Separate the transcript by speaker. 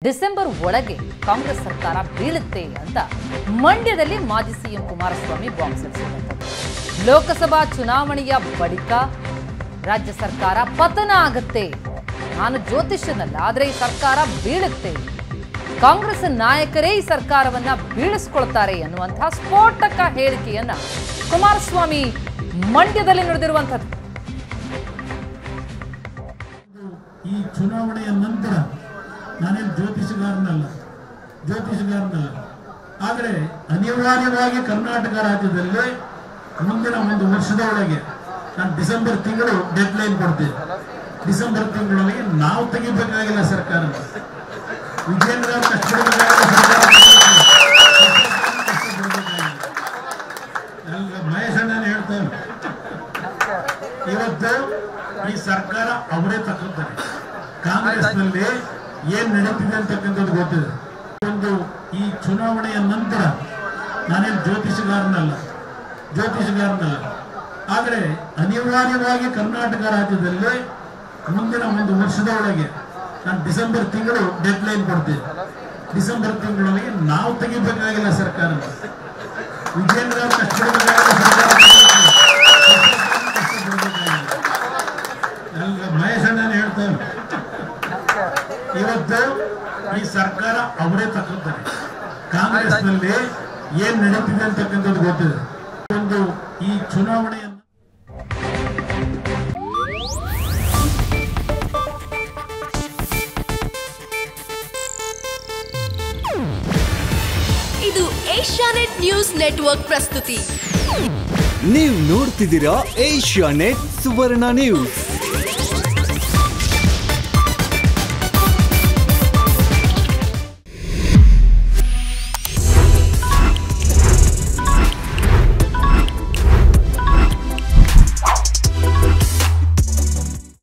Speaker 1: December ಒಳಗೆ ಕಾಂಗ್ರೆಸ್ ಸರ್ಕಾರ ಬೀಳುತ್ತೆ ಅಂತ ಮಂಡ್ಯದಲ್ಲಿ ಮಾಜಿ ಸಿಎಂ ಕುಮಾರಸ್ವಾಮಿ ಬಾಂಬ್ ಸಿಡಿಸಿರುವಂಥದ್ದು ಲೋಕಸಭಾ ಚುನಾವಣೆಯ ಬಳಿಕ ರಾಜ್ಯ ಸರ್ಕಾರ ಪತನ ಆಗುತ್ತೆ ನಾನು ಜ್ಯೋತಿಷ್ಯನಲ್ಲ ಆದರೆ ಈ ಸರ್ಕಾರ ಬೀಳುತ್ತೆ ಕಾಂಗ್ರೆಸ್ ನಾಯಕರೇ ಈ ಸರ್ಕಾರವನ್ನ ಬೀಳಿಸ್ಕೊಳ್ತಾರೆ ಅನ್ನುವಂತಹ ಸ್ಫೋಟಕ ಹೇಳಿಕೆಯನ್ನ ಕುಮಾರಸ್ವಾಮಿ ಮಂಡ್ಯದಲ್ಲಿ ನುಡಿದಿರುವಂಥದ್ದು
Speaker 2: ಈ ಚುನಾವಣೆಯ ನಂತರ ನಾನೇನು ಜ್ಯೋತಿಷಗಾರನಲ್ಲ ಜ್ಯೋತಿಷಗಾರನಲ್ಲ ಆದರೆ ಅನಿವಾರ್ಯವಾಗಿ ಕರ್ನಾಟಕ ರಾಜ್ಯದಲ್ಲಿ ಮುಂದಿನ ಒಂದು ವರ್ಷದ ಒಳಗೆ ನಾನು ಡಿಸೆಂಬರ್ ತಿಂಗಳು ಡೆಡ್ ಲೈನ್ ಕೊಡ್ತೀನಿ ಡಿಸೆಂಬರ್ ತಿಂಗಳೊಳಗೆ ನಾವು ತೆಗಿಬೇಕಾಗಿಲ್ಲ ಸರ್ಕಾರ ವಿಜೇಂದ್ರ ಅವ್ರು ಕಷ್ಟಪಡಬೇಕಾಗಿಲ್ಲ ಸರ್ಕಾರ ಕಷ್ಟಪಡಬೇಕಾಗಿಲ್ಲ. ಅಲ್ಲ, ಮಹೇಶ್ ಅಣ್ಣನ ಹೇಳ್ತಾನೆ ಇವತ್ತು ಈ ಸರ್ಕಾರ ಅವರೇ ತಕ್ಕೊತಾರೆ ಕಾಂಗ್ರೆಸ್ನಲ್ಲಿ ಏನ್ ನಡೀತಿದೆ ಅಂತಕ್ಕಂಥದ್ದು ಗೊತ್ತಿದೆ ಒಂದು ಈ ಚುನಾವಣೆಯ ನಂತರ ನಾನೇನು ಜ್ಯೋತಿಷಗಾರನಲ್ಲ ಜ್ಯೋತಿಷಗಾರನಲ್ಲ ಆದರೆ ಅನಿವಾರ್ಯವಾಗಿ ಕರ್ನಾಟಕ ರಾಜ್ಯದಲ್ಲಿ ಮುಂದಿನ ಒಂದು ವರ್ಷದ ಒಳಗೆ ನಾನು ಡಿಸೆಂಬರ್ ತಿಂಗಳು ಡೆಡ್ ಲೈನ್ ಕೊಡ್ತೀನಿ ಡಿಸೆಂಬರ್ ತಿಂಗಳೊಳಗೆ ನಾವು ತೆಗಿಬೇಕಾಗಿಲ್ಲ ಸರ್ಕಾರ ವಿಜೇಂದ್ರ ಅವ್ರು ಕಷ್ಟಪಡಬೇಕಾಗಿಲ್ಲ ಸರ್ಕಾರ ಕಷ್ಟಪಡಬೇಕಾಗಿಲ್ಲ. ಅಲ್ಲ, ಮಹೇಶ್ ಅಣ್ಣನ ಹೇಳ್ತಾನೆ ಇವತ್ತು ಈ ಸರ್ಕಾರ ಅವರೇ ತಕ್ಕೊತಾರೆ ಕಾಂಗ್ರೆಸ್ನಲ್ಲಿ ಏನ್ ನಡೀತಿದೆ ಅಂತಕ್ಕಂಥದ್ದು ಗೊತ್ತಿದೆ ಒಂದು ಈ ಚುನಾವಣೆಯನ್ನು
Speaker 3: ಇದು ಏಷ್ಯಾನೆಟ್ ನ್ಯೂಸ್ ನೆಟ್ವರ್ಕ್ ಪ್ರಸ್ತುತಿ
Speaker 4: ನೀವು ನೋಡ್ತಿದ್ದೀರಾ ಏಷ್ಯಾ ನೆಟ್ ಸುವರ್ಣ ನ್ಯೂಸ್